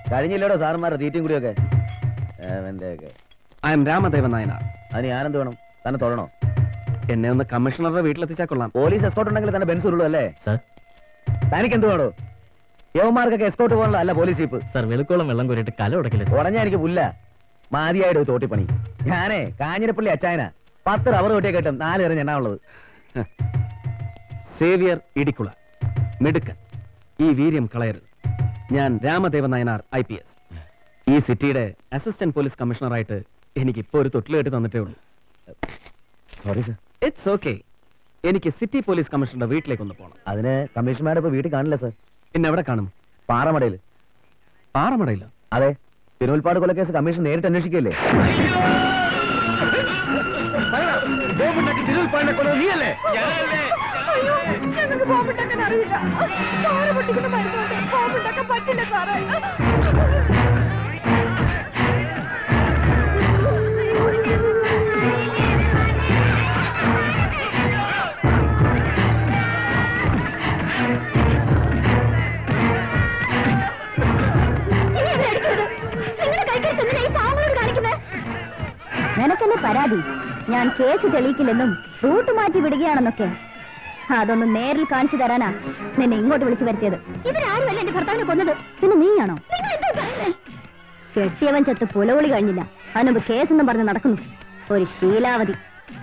കഴിഞ്ഞില്ലടോ സാറന്മാരുടെ തീറ്റയും കൂടിയൊക്കെ അവന്റെയൊക്കെ ഐ എം രാമദേവൻ നായനാർ അതിന് ഞാനെന്ത് വേണം തന്നെ തൊഴണോ എന്നെ ഒന്ന് കമ്മീഷണറുടെ വീട്ടിലെത്തിച്ചാൽ കൊള്ളാം പോലീസ് എസ്കോട്ട് ഉണ്ടെങ്കിൽ തന്നെ ബെൻസ് ഉള്ളൂ അല്ലേ സാർ തനിക്ക് എന്ത് വേണോ യവന്മാർക്കൊക്കെ എസ്കോട്ട് പോകാനുള്ള അല്ല പോലീസ് ജീപ്പ് സാർ വെളുക്കോളം വെള്ളം കോരിയിട്ട് കല ഉടക്കില്ല സാർ ഉടഞ്ഞ എനിക്ക് പുല്ല മാതിയായിട്ട് ഒരു തോട്ടിപ്പണി ഞാനേ കാഞ്ഞിരപ്പള്ളി അച്ചായന പത്ത് റബ്ബർ വെട്ടിയെ കേട്ടും നാല് എറിഞ്ഞ എണ്ണാവുള്ളത് സേവിയർ ഇടിക്കുള മിടുക്കൻ ഈ വീര്യം കളയരുത് ഞാൻ Ramadevan Nayanar I P S ഈ സിറ്റിയുടെ അസിസ്റ്റന്റ് പോലീസ് കമ്മീഷണറായിട്ട് എനിക്ക് ഇപ്പോൾ ഒരു തൊട്ടിൽ കെട്ടി തന്നിട്ടേ ഉള്ളൂ സോറി സർ ഇറ്റ്സ് ഓക്കെ എനിക്ക് സിറ്റി പോലീസ് കമ്മീഷണറുടെ വീട്ടിലേക്ക് ഒന്ന് പോകണം അതിന് കമ്മീഷന്മാരെ ഇപ്പൊ വീട്ടിൽ കാണില്ല സർ പിന്നെ എവിടെ കാണും പാറമടയിൽ പാറമടയിലോ അതെ തിരുവൽപ്പാട് കൊലക്കേസ് കമ്മീഷൻ നേരിട്ട് അന്വേഷിക്കല്ലേ നീയല്ലേ ഞങ്ങൾക്ക് ബോംബുണ്ടാക്കാൻ അറിയില്ല പാറ പൊട്ടിക്കുന്ന മരുന്നുണ്ട് ബോംബുണ്ടാക്കാൻ പറ്റില്ല സാറേ നിനക്കെന്നെ പരാതി ഞാൻ കേസ് തെളിയിക്കില്ലെന്നും റൂട്ട് മാറ്റി വിടുകയാണെന്നൊക്കെ അതൊന്ന് നേരിൽ കാണിച്ചു തരാനാ നിന്നെ ഇങ്ങോട്ട് വിളിച്ചു വരുത്തിയത് ഇവരാരുമല്ല എന്റെ ഭർത്താവിനെ കൊന്നത് പിന്നെ നീയാണോ കെട്ടിയവൻ ചത്ത് പുലവിളി കഴിഞ്ഞില്ല അതിനുമ്പ് കേസെന്നും പറഞ്ഞ് നടക്കുന്നു ഒരു ശീലാവതി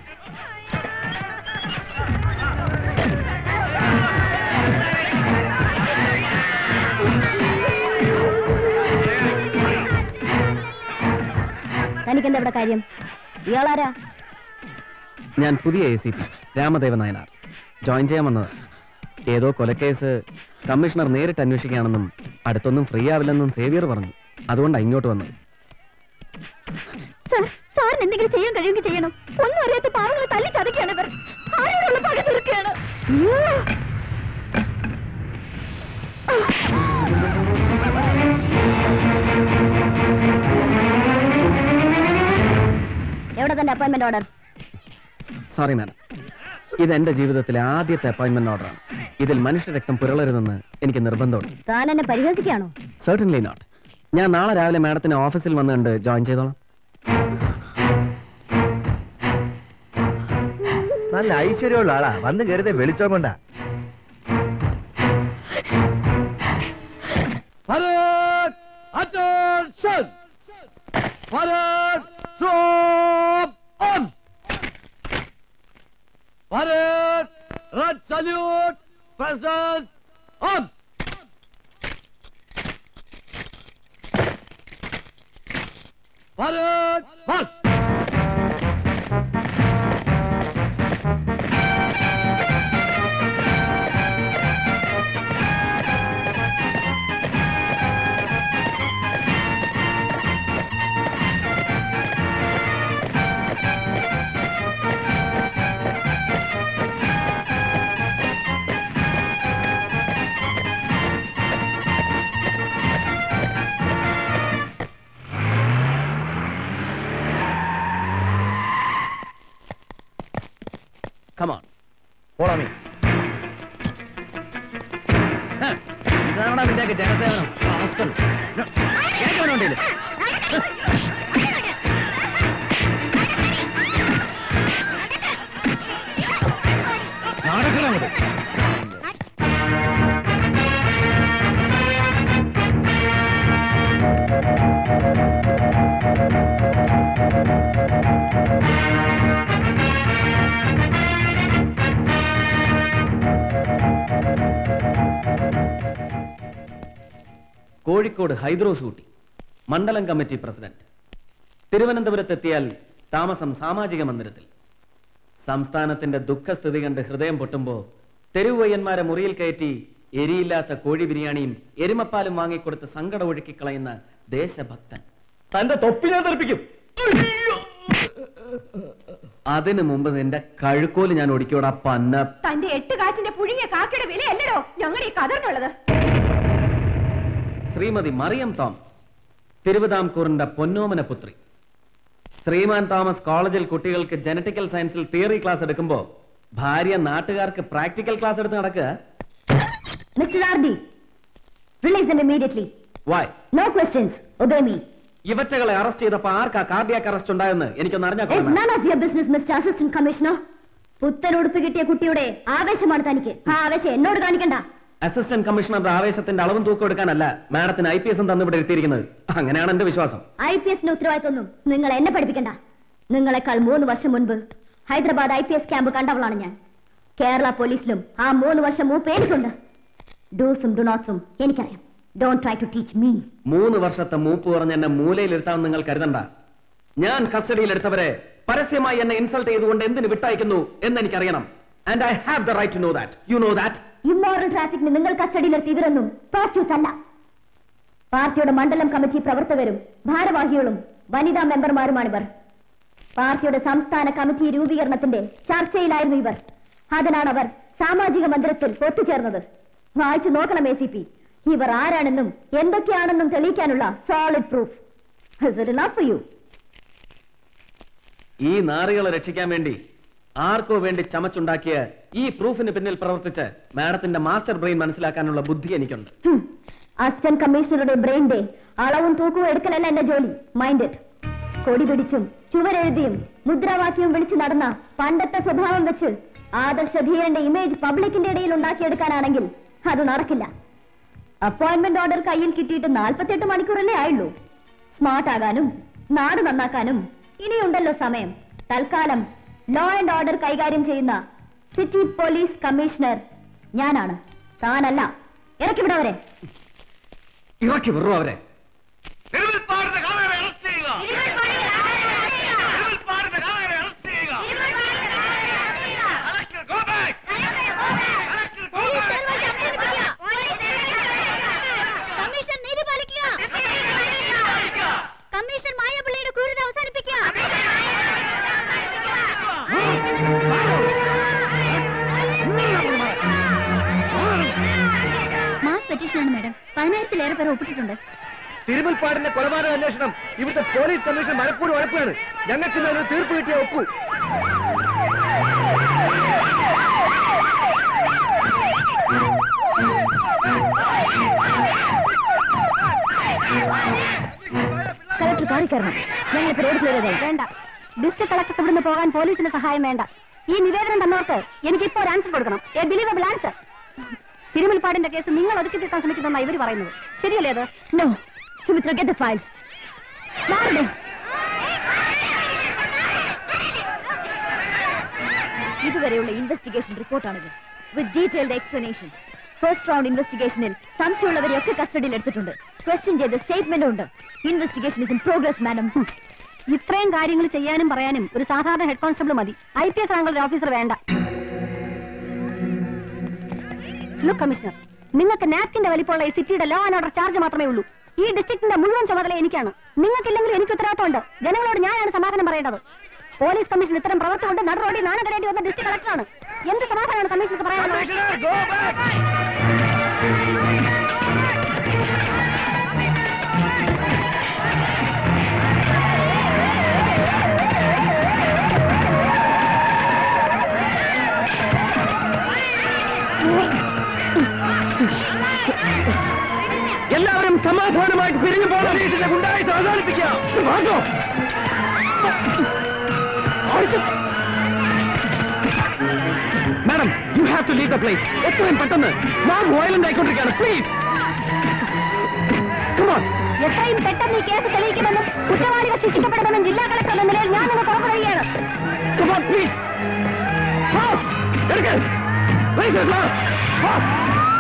തനിക്കെന്താ ഇവിടെ കാര്യം ഇയാളാരാ ഞാൻ പുതിയ A C P Ramadevan Nayanar join ചെയ്യാൻ വന്നത് ഏതോ കൊലക്കേസ് കമ്മീഷണർ നേരിട്ട് അന്വേഷിക്കുകയാണെന്നും അടുത്തൊന്നും ഫ്രീ ആവില്ലെന്നും സേവിയർ പറഞ്ഞു അതുകൊണ്ടാണ് ഇങ്ങോട്ട് വന്നത് സാർ സാറിന് എന്തെങ്കിലും ചെയ്യാൻ കഴിയുമെങ്കിൽ ചെയ്യണം ഒന്നും അറിയാത്ത പാവങ്ങളെ തല്ലി ചതക്കുകയാണ് ഇവർ ആരോടുള്ള പക തീർക്കുകയാണ് എവിടെ തന്റെ അപ്പോയിന്റ്മെന്റ് ഓർഡർ സോറി മാഡം ഇത് എന്റെ ജീവിതത്തിലെ ആദ്യത്തെ അപ്പോയിന്റ്മെന്റ് ഓർഡറാണ് ഇതിൽ മനുഷ്യരക്തം പുരളരുതെന്ന് എനിക്ക് നിർബന്ധമുണ്ട് താൻ എന്നെ പരിഹസിക്കുകയാണോ സെർട്ടൻലി നോട്ട് ഞാൻ നാളെ രാവിലെ മാഡത്തിന് ഓഫീസിൽ വന്ന് കണ്ട് ജോയിൻ ചെയ്തോളാം നല്ല ഐശ്വര്യമുള്ള ആളാ വന്ന് കയറിയത് വെളിച്ചം കൊണ്ടാ Alert! Attention! Alert! Stop! On! Alert! Red salute! Present! On! Alert! March! Come on പോളാമി ഇതാണോ നിന്റെയൊക്കെ ജനസേവനം റാസ്കൽ. കേൾക്കണോ ഉണ്ടേല്? നടക്കണം അങ്ങോട്ട്. കോഴിക്കോട് ഹൈദ്രോസ് ഊട്ടി മണ്ഡലം കമ്മിറ്റി പ്രസിഡന്റ് തിരുവനന്തപുരത്തെത്തിയാൽ താമസം സാമാജിക മന്ദിരത്തിൽ സംസ്ഥാനത്തിന്റെ ദുഃഖസ്ഥിതി കണ്ട് ഹൃദയം പൊട്ടുമ്പോ തെരുവയ്യന്മാരെ മുറിയിൽ കയറ്റി എരിയില്ലാത്ത കോഴി ബിരിയാണിയും എരുമപ്പാലും വാങ്ങിക്കൊടുത്ത് സങ്കടം ഒഴുക്കിക്കളയുന്ന ദേശഭക്തൻ തന്റെ തൊപ്പി ഞാൻ തെറിപ്പിക്കും അതിനു മുമ്പ് നിന്റെ കഴുക്കോല് ഞാൻ ഒടിക്കോടാ പന്ന തന്റെ എട്ട് കാശിന്റെ പുഴുങ്ങിയ കാക്കയുടെ വിലയല്ലടോ ഞങ്ങളുടെ ഈ കതറിനുള്ളത് ശ്രീമതി മറിയം തോമസ് തിരുവിതാംകൂറിന്റെ പൊന്നോമന പുത്രി ശ്രീമാൻ തോമസ് കോളേജിൽ കുട്ടികൾക്ക് ജനറ്റിക്കൽ സയൻസിൽ തിയറി ക്ലാസ് എടുക്കുമ്പോ ഭാര്യ നാട്ടുകാർക്ക് പ്രാക്ടിക്കൽ ക്ലാസ് എടുത്ത് നടക്കുക mister R D release immediately why no questions obey me ഇവറ്റകളെ അറസ്റ്റ് ചെയ്തപ്പോ ആർക്കാ കാർഡിയാക്ക് അറസ്റ്റ് ഉണ്ടായെന്ന് എനിക്കൊന്ന് അറിഞ്ഞാൽ It's കൊള്ളാം. none of your business, Mr. Assistant Commissioner. പുത്തൻ ഉടുപ്പ് കിട്ടിയ കുട്ടിയുടെ ആവേശമാണ് തനിക്ക് ആ ആവേശം എന്നോട് കാണിക്കണ്ട അസിസ്റ്റന്റ് കമ്മീഷണറുടെ ആവേശത്തിന്റെ അളവും തൂക്കം എടുക്കാനല്ല മാഡത്തിന് ഐ പി എസും തന്നിവിടെ എത്തിയിരിക്കുന്നത് അങ്ങനെയാണ് എന്റെ വിശ്വാസം ഐ പി എസിന്റെ ഉത്തരവാദിത്വമൊന്നും നിങ്ങൾ എന്നെ പഠിപ്പിക്കണ്ട നിങ്ങളെക്കാൾ മൂന്ന് വർഷം മുൻപ് Hyderabad I P S camp കണ്ടവളാണ് ഞാൻ കേരള പോലീസിലും ആ മൂന്ന് വർഷം മൂപ്പ് എനിക്കുണ്ട് ഡൂസും ഡുനോട്ട്സും എനിക്കറിയാം don't try to teach me മൂന്ന് വർഷത്തെ മൂപ്പ് പറഞ്ഞ് എന്നെ മൂലയിലിരുത്താമെന്ന് നിങ്ങൾ കരുതണ്ട ഞാൻ കസ്റ്റഡിയിലെടുത്തവരെ പരസ്യമായി എന്നെ ഇൻസൾട്ട് ചെയ്തുകൊണ്ട് എന്തിന് വിട്ടയക്കുന്നു എന്ന് എനിക്കറിയണം and I have the right to know that you know that immoral ട്രാഫിക്കിന് നിങ്ങൾ കസ്റ്റഡിയിലെടുത്ത് ഇവരൊന്നും പ്രോസ്റ്റിറ്റ്യൂട്ട്സ് അല്ല പാർട്ടിയുടെ മണ്ഡലം കമ്മിറ്റി പ്രവർത്തകരും ഭാരവാഹികളും വനിതാ മെമ്പർമാരുമാണിവർ പാർട്ടിയുടെ സംസ്ഥാന കമ്മിറ്റി രൂപീകരണത്തിന്റെ ചർച്ചയിലായിരുന്നു ഇവർ അതിനാണ് അവർ സാമാജിക മന്ദിരത്തിൽ ഒത്തുചേർന്നത് വായിച്ചു നോക്കണം എ സി പി ഇവർ ആരാണെന്നും എന്തൊക്കെയാണെന്നും തെളിയിക്കാനുള്ള സോളിഡ് പ്രൂഫ് യു ഈ നാറികളെ രക്ഷിക്കാൻ വേണ്ടി ആർക്കോ വേണ്ടി ചമച്ചുണ്ടാക്കിയ ഈ പ്രൂഫിന് പിന്നിൽ പ്രവർത്തിച്ച് മാഡത്തിന്റെ മാസ്റ്റർ ബ്രെയിൻ മനസ്സിലാക്കാനുള്ള ബുദ്ധി എനിക്കുണ്ട് അസിസ്റ്റന്റ് കമ്മീഷണറുടെ ബ്രെയിന്റെ അളവും തൂക്കവും എടുക്കലല്ല എന്റെ ജോലി മൈൻഡ് ഇറ്റ് കൊടി പിടിച്ചും ചുവരെഴുതിയും മുദ്രാവാക്യവും വിളിച്ചു നടന്ന പണ്ടത്തെ സ്വഭാവം വെച്ച് ആദർശധീരന്റെ ഇമേജ് പബ്ലിക്കിന്റെ ഇടയിൽ ഉണ്ടാക്കിയെടുക്കാനാണെങ്കിൽ അത് നടക്കില്ല അപ്പോയിന്റ്മെന്റ് ഓർഡർ കയ്യിൽ കിട്ടിയിട്ട് നാൽപ്പത്തെട്ട് മണിക്കൂറല്ലേ ആയുള്ളൂ സ്മാർട്ട് ആകാനും നാട് നന്നാക്കാനും ഇനിയുണ്ടല്ലോ സമയം തൽക്കാലം ലോ ആൻഡ് ഓർഡർ കൈകാര്യം ചെയ്യുന്ന സിറ്റി പോലീസ് കമ്മീഷണർ ഞാനാണ് താനല്ല ഇറക്കി വിടവരെ ഇറക്കി വെറും അവരെ തിരുവിൽപ്പാടിന്റെ കാലങ്ങളെ അറസ്റ്റ് ചെയ്യുക തിരുവിൽപ്പാടിന്റെ കാലങ്ങളെ അറസ്റ്റ് ചെയ്യുക Collector, go back! Collector, go back! Commission നീതി പാലിക്കുക കമ്മീഷൻ മായപ്പിള്ളിയുടെ ക്രൂരത അവസാനിപ്പിക്കുക മാസ് പെറ്റീഷനാണ് മാഡം പതിനായിരത്തിലേറെ പേർ ഒപ്പിട്ടിട്ടുണ്ട് തിരുമുൽപ്പാടിന്റെ കൊലപാതക അന്വേഷണം ഇവിടുത്തെ പോലീസ് കമ്മീഷൻ മലപ്പൂർ ഉറപ്പാണ് ഞങ്ങൾക്ക് ഇന്നൊരു തീർപ്പ് കിട്ടിയ ഒക്കൂ കളക്ടർ കാറി കയറണം ഞങ്ങളിപ്പോ റോഡ് ക്ലിയർ ചെയ്തേ വേണ്ട ഡിസ്ട്രിക്ട് കളക്ടർക്ക് ഇവിടുന്ന് പോകാൻ പോലീസിന്റെ സഹായം വേണ്ട ഈ നിവേദനം തന്നവർക്ക് എനിക്ക് ഇപ്പോൾ ഒരു ആൻസർ കൊടുക്കണം എ ബിലീവബിൾ ആൻസർ തിരുമുൽപ്പാടിന്റെ കേസ് നിങ്ങൾ ഒതുക്കി തീർക്കാൻ ശ്രമിക്കുന്ന ഇവർ പറയുന്നത് ശരിയല്ലേ അത് no Sumitra get the file മാറണേ ഇതുവരെയുള്ള ഇൻവെസ്റ്റിഗേഷൻ റിപ്പോർട്ടാണിത് with detailed explanation first round ഇൻവെസ്റ്റിഗേഷനിൽ സംശയമുള്ളവരെയൊക്കെ കസ്റ്റഡിയിൽ എടുത്തിട്ടുണ്ട് ക്വസ്റ്റ്യൻ ചെയ്ത സ്റ്റേറ്റ്മെന്റ് ഉണ്ട് investigation is in progress madam ഇത്രയും കാര്യങ്ങൾ ചെയ്യാനും പറയാനും ഒരു സാധാരണ ഹെഡ് കോൺസ്റ്റബിൾ മതി ഐ പി എസ് റാങ്കുള്ള ഓഫീസർ വേണ്ട ലുക്ക് കമ്മീഷണർ നിങ്ങൾക്ക് നാപ്കിന്റെ വലിപ്പമുള്ള ഈ സിറ്റിയുടെ ലോ ആൻഡ് ഓർഡർ ചാർജ് മാത്രമേ ഉള്ളൂ ഈ ഡിസ്ട്രിക്റ്റിന്റെ മുഴുവൻ ചുമതല എനിക്കാണ് നിങ്ങൾക്കില്ലെങ്കിൽ എനിക്ക് ഉത്തരവാദിത്തമുണ്ട് ജനങ്ങളോട് ഞാനാണ് സമാധാനം പറയേണ്ടത് പോലീസ് കമ്മീഷൻ ഇത്തരം പ്രവർത്തി കൊണ്ട് നടുറോടി നാണകടേണ്ടി വന്ന ഡിസ്ട്രിക്ട് കളക്ടറാണ് എന്ത് സമാധാനമാണ് കമ്മീഷണർക്ക് പറയാനുള്ളത് Commissioner, go back! എല്ലാവരും സമാധാനമായിട്ട് പിരിഞ്ഞു പോലീസിന്റെ ഗുണ്ടായി അവസാനിപ്പിക്കുക madam you have to leave the place എത്രയും പെട്ടെന്ന് നാം വയലന്റ് ആയിക്കൊണ്ടിരിക്കുകയാണ് പ്ലീസ് എത്രയും പെട്ടെന്ന് ഈ കേസ് തെളിയിക്കുമെന്നും കുറ്റവാളികൾ ശിക്ഷിക്കപ്പെടുമെന്നും ജില്ലാ കളക്ടർ എന്ന നിലയിൽ ഞാൻ നിങ്ങൾക്ക് ഉറപ്പ് നൽകുകയാണ് പ്ലീസ് എടുക്ക